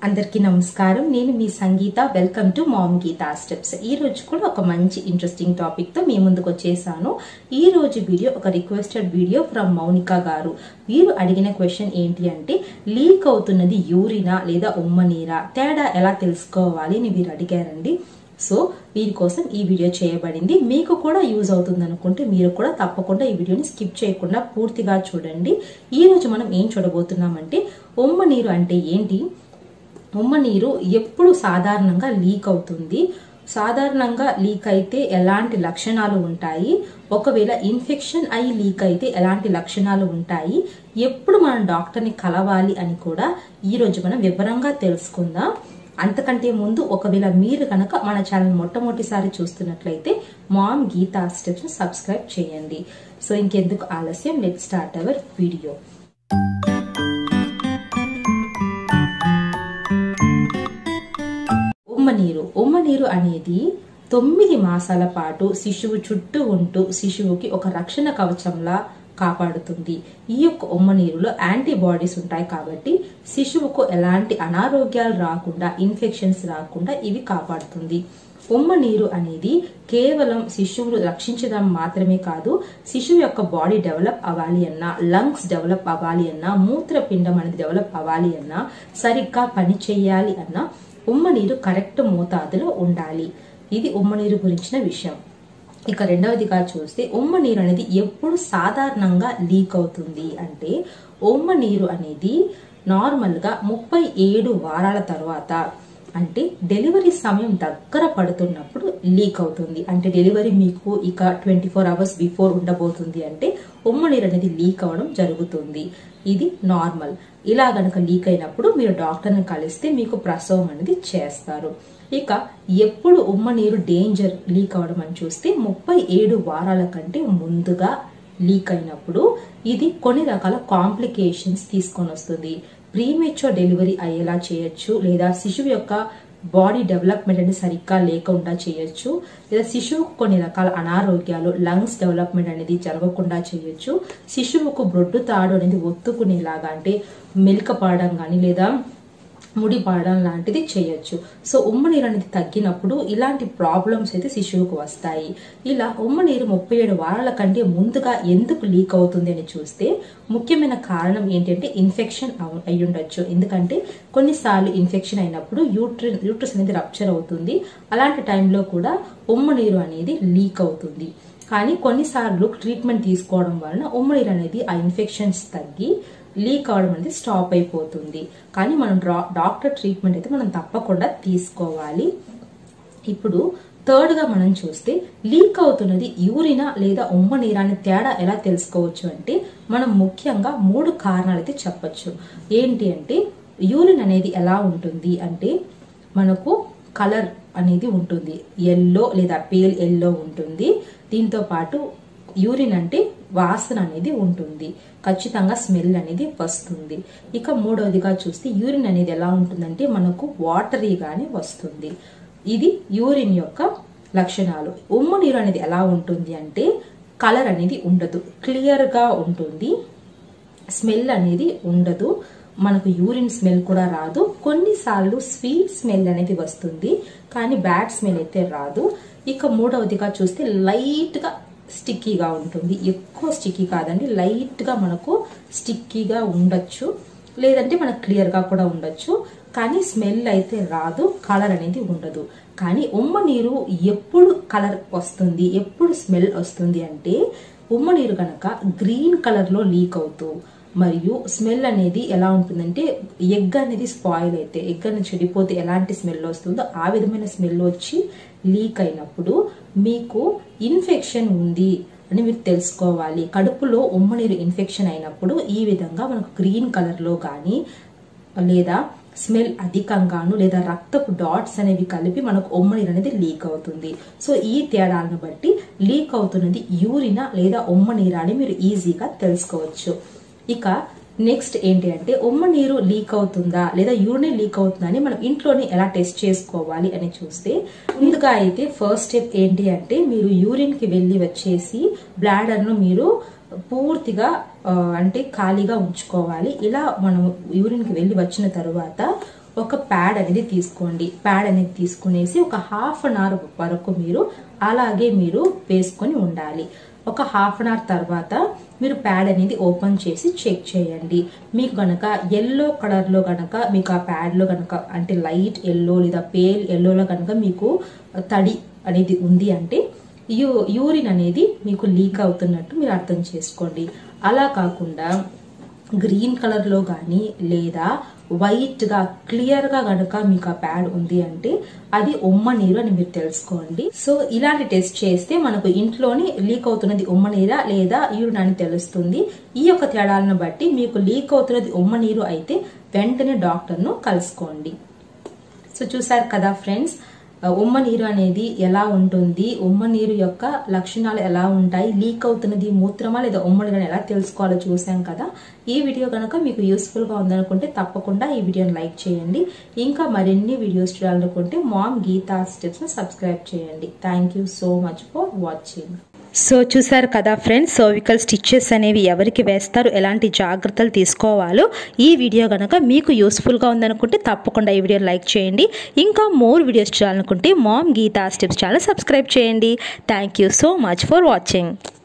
అందరికీ నమస్కారం నేను మీ Sangeetha welcome to mom Geetha steps ఈ రోజు కూడా ఒక మంచి ఇంట్రెస్టింగ్ టాపిక్ తో మీ ముందుకు వచ్చేసాను ఈ రోజు వీడియో ఒక రిక్వెస్టెడ్ వీడియో ఫ్రమ్ మౌనిక గారు వీరు అడిగిన క్వశ్చన్ ఏంటి అంటే లీక్ అవుతున్నది యూరినా లేదా ఉమ్మ నీరా తేడా ఎలా తెలుసుకోవాలి అని వీరు అడిగారండి సో వీరి కోసం ఈ వీడియో చేయబడింది మీకు కూడా యూజ్ అవుతుంది అనుకుంటే మీరు కూడా తప్పకుండా ఈ వీడియోని స్కిప్ చేయకుండా పూర్తిగా చూడండి ఈ రోజు మనం ఏం చూడబోతున్నామంటే ఉమ్మ నీరు అంటే ఏంటి ఉమ్మ నీరు ఎప్పుడు సాధారణంగా లీక్ అవుతుంది సాధారణంగా లీక్ అయితే ఎలాంటి లక్షణాలు ఉంటాయి ఒకవేళ ఇన్ఫెక్షన్ అయి లీక్ అయితే ఎలాంటి లక్షణాలు ఉంటాయి ఎప్పుడు మనం డాక్టర్ని కలవాలి అని కూడా ఈ రోజు మనం వివరంగా తెలుసుకుందాం అంతకంటే ముందు ఒకవేళ మీరు కనుక మన ఛానల్ మొట్టమొదటిసారి చూస్తున్నట్లయితే మామ్ గీతా స్టెప్స్ సబ్స్క్రైబ్ చేయండి సో ఇంకెందుకు ఆలస్యం లెట్ స్టార్ట్ అవర్ వీడియో ఉమ్మనీరు ఉమ్మనీరు అనేది తొమ్మిది మాసాల పాటు శిశువు చుట్టూ ఉంటూ శిశువుకి ఒక రక్షణ కవచంలా కాపాడుతుంది ఈ యొక్క ఉమ్మనీరులో యాంటీబాడీస్ ఉంటాయి కాబట్టి శిశువుకు ఎలాంటి అనారోగ్యాలు రాకుండా ఇన్ఫెక్షన్స్ రాకుండా ఇవి కాపాడుతుంది ఉమ్మ నీరు అనేది కేవలం శిశువును రక్షించడం మాత్రమే కాదు శిశువు యొక్క బాడీ డెవలప్ అవ్వాలి అన్నా లంగ్స్ డెవలప్ అవ్వాలి అన్నా మూత్రపిండం అనేది డెవలప్ అవ్వాలి అన్నా సరిగ్గా పని చేయాలి అన్నా ఉమ్మ నీరు కరెక్ట్ మోతాదులో ఉండాలి ఇది ఉమ్మ నీరు గురించిన విషయం ఇక రెండవదిగా చూస్తే ఉమ్మ నీరు అనేది ఎప్పుడు సాధారణంగా లీక్ అవుతుంది అంటే ఉమ్మ నీరు అనేది నార్మల్గా ముప్పై ఏడు వారాల తర్వాత అంటే డెలివరీ సమయం దగ్గర పడుతున్నప్పుడు లీక్ అవుతుంది అంటే డెలివరీ మీకు ఇక ట్వంటీ ఫోర్ అవర్స్ బిఫోర్ ఉండబోతుంది అంటే ఉమ్మ నీరు అనేది లీక్ అవ్వడం జరుగుతుంది ఇది నార్మల్ ఇలా గనక లీక్ అయినప్పుడు మీరు డాక్టర్ని కలిస్తే మీకు ప్రసవం అనేది చేస్తారు ఇక ఎప్పుడు ఉమ్మ నీరు డేంజర్ లీక్ అవడం అని చూస్తే ముప్పై ఏడు వారాల కంటే ముందుగా లీక్ అయినప్పుడు ఇది కొన్ని రకాల కాంప్లికేషన్స్ తీసుకొని వస్తుంది ప్రీమేచ్యూర్ డెలివరీ అయ్యేలా చేయొచ్చు లేదా శిశువు యొక్క బాడీ డెవలప్మెంట్ అనేది సరిగ్గా లేకుండా చేయొచ్చు లేదా శిశువుకు కొన్ని రకాల అనారోగ్యాలు లంగ్స్ డెవలప్మెంట్ అనేది జరగకుండా చేయొచ్చు శిశువుకు బ్రొడ్డు తాడు అనేది ఒత్తుకునేలాగా అంటే మెలిక పడడం కానీ లేదా ముడి పడడం లాంటిది చేయొచ్చు సో ఉమ్మ నీరు అనేది తగ్గినప్పుడు ఇలాంటి ప్రాబ్లమ్స్ అయితే శిశువుకు వస్తాయి ఇలా ఉమ్మ నీరు ముప్పై ఏడు వారాల కంటే ముందుగా ఎందుకు లీక్ అవుతుంది అని చూస్తే ముఖ్యమైన కారణం ఏంటంటే ఇన్ఫెక్షన్ అయి ఉండొచ్చు ఎందుకంటే కొన్నిసార్లు ఇన్ఫెక్షన్ అయినప్పుడు యూట్రిన్ యూట్రస్ అనేది రప్చర్ అవుతుంది అలాంటి టైంలో కూడా ఉమ్మ నీరు అనేది లీక్ అవుతుంది కానీ కొన్నిసార్లు ట్రీట్మెంట్ తీసుకోవడం వలన ఉమ్మ నీరు అనేది ఆ ఇన్ఫెక్షన్స్ తగ్గి లీక్ అవడం అనేది స్టాప్ అయిపోతుంది కానీ మనం డాక్టర్ ట్రీట్మెంట్ అయితే మనం తప్పకుండా తీసుకోవాలి ఇప్పుడు థర్డ్గా మనం చూస్తే లీక్ అవుతున్నది యూరినా లేదా ఉమ్మ నీరాని తేడా ఎలా తెలుసుకోవచ్చు అంటే మనం ముఖ్యంగా మూడు కారణాలు అయితే చెప్పచ్చు ఏంటి అంటే యూరిన్ అనేది ఎలా ఉంటుంది అంటే మనకు కలర్ అనేది ఉంటుంది ఎల్లో లేదా పేల్ ఎల్లో ఉంటుంది దీంతో పాటు యూరిన్ అంటే వాసన అనేది ఉంటుంది ఖచ్చితంగా స్మెల్ అనేది వస్తుంది ఇక మూడవదిగా చూస్తే యూరిన్ అనేది ఎలా ఉంటుందంటే మనకు వాటరీగానే వస్తుంది ఇది యూరిన్ యొక్క లక్షణాలు ఉమ్మ నీరు అనేది ఎలా ఉంటుంది అంటే కలర్ అనేది ఉండదు క్లియర్గా ఉంటుంది స్మెల్ అనేది ఉండదు మనకు యూరిన్ స్మెల్ కూడా రాదు కొన్నిసార్లు స్వీట్ స్మెల్ అనేది వస్తుంది కానీ బ్యాడ్ స్మెల్ అయితే రాదు ఇక మూడవదిగా చూస్తే లైట్గా స్టిక్కీగా ఉంటుంది ఎక్కువ స్టిక్కీ కాదండి లైట్గా మనకు స్టిక్కీగా ఉండొచ్చు లేదంటే మనకు క్లియర్గా కూడా ఉండొచ్చు కానీ స్మెల్ అయితే రాదు కలర్ అనేది ఉండదు కానీ ఉమ్మ నీరు ఎప్పుడు కలర్ వస్తుంది ఎప్పుడు స్మెల్ వస్తుంది అంటే ఉమ్మ నీరు కనుక గ్రీన్ కలర్లో లీక్ అవుతూ మరియు స్మెల్ అనేది ఎలా ఉంటుందంటే ఎగ్ అనేది స్పాయిల్ అయితే ఎగ్ అనేది చెడిపోతే ఎలాంటి స్మెల్ వస్తుందో ఆ విధమైన స్మెల్ వచ్చి లీక్ అయినప్పుడు మీకు ఇన్ఫెక్షన్ ఉంది అని మీరు తెలుసుకోవాలి కడుపులో ఉమ్మనీరు ఇన్ఫెక్షన్ అయినప్పుడు ఈ విధంగా మనకు గ్రీన్ కలర్లో కానీ లేదా స్మెల్ అధికంగాను లేదా రక్తపు డాట్స్ అనేవి కలిపి మనకు ఉమ్మనీరు అనేది లీక్ అవుతుంది సో ఈ తేడాలను బట్టి లీక్ అవుతున్నది యూరినా లేదా ఉమ్మనీరా అని మీరు ఈజీగా తెలుసుకోవచ్చు ఇక నెక్స్ట్ ఏంటి అంటే ఉమ్మ నీరు లీక్ అవుతుందా లేదా యూరిన్ లీక్ అవుతుందా అని మనం ఇంట్లోనే ఎలా టెస్ట్ చేసుకోవాలి అని చూస్తే ముందుగా అయితే ఫస్ట్ స్టెప్ ఏంటి అంటే మీరు యూరిన్ కి వెళ్ళి వచ్చేసి బ్లాడర్ ను మీరు పూర్తిగా ఆ, అంటే ఖాళీగా ఉంచుకోవాలి ఇలా మనం యూరిన్ కి వెళ్ళి వచ్చిన తరువాత ఒక ప్యాడ్ అనేది తీసుకోండి ప్యాడ్ అనేది తీసుకునేసి ఒక హాఫ్ అన్ అవర్ వరకు మీరు అలాగే మీరు వేసుకొని ఉండాలి ఒక హాఫ్ అన్ అవర్ తర్వాత మీరు ప్యాడ్ అనేది ఓపెన్ చేసి చెక్ చేయండి మీకు గనక ఎల్లో కలర్లో గనక మీకు ఆ ప్యాడ్లో గనక అంటే లైట్ ఎల్లో లేదా పేల్ ఎల్లోలో గనక మీకు తడి అనేది ఉంది అంటే యూ యూరిన్ అనేది మీకు లీక్ అవుతున్నట్టు మీరు అర్థం చేసుకోండి అలా కాకుండా గ్రీన్ కలర్లో కానీ లేదా వైట్గా క్లియర్గా గనుక మీకు ఆ ప్యాడ్ ఉంది అంటే అది ఉమ్మ నీరు అని మీరు తెలుసుకోండి సో ఇలాంటి టెస్ట్ చేస్తే మనకు ఇంట్లోనే లీక్ అవుతున్నది ఉమ్మ నీరా లేదా యూరిన్ అని తెలుస్తుంది ఈ యొక్క తేడాలను బట్టి మీకు లీక్ అవుతున్నది ఉమ్మ నీరు అయితే వెంటనే డాక్టర్ను కలుసుకోండి సో చూసారు కదా ఫ్రెండ్స్ ఉమ్మ నీరు అనేది ఎలా ఉంటుంది ఉమ్మ నీరు యొక్క లక్షణాలు ఎలా ఉంటాయి లీక్ అవుతున్నది మూత్రమా లేదా ఉమ్మ నీరు ఎలా తెలుసుకోవాలో చూసాం కదా ఈ వీడియో కనుక మీకు యూస్ఫుల్గా ఉందనుకుంటే తప్పకుండా ఈ వీడియోని లైక్ చేయండి ఇంకా మరిన్ని వీడియోస్ చూడాలనుకుంటే మామ్ గీతా స్టెప్స్ని సబ్స్క్రైబ్ చేయండి thank you so much for watching so చూసారు కదా ఫ్రెండ్స్ సర్వికల్ స్టిచ్చెస్ అనేవి ఎవరికి వేస్తారు ఎలాంటి జాగ్రత్తలు తీసుకోవాలో ఈ వీడియో కనుక మీకు యూస్ఫుల్గా ఉందనుకుంటే తప్పకుండా ఈ వీడియో లైక్ చేయండి ఇంకా మోర్ వీడియోస్ చూడాలనుకుంటే mom Geetha steps channel subscribe చేయండి thank you so much for watching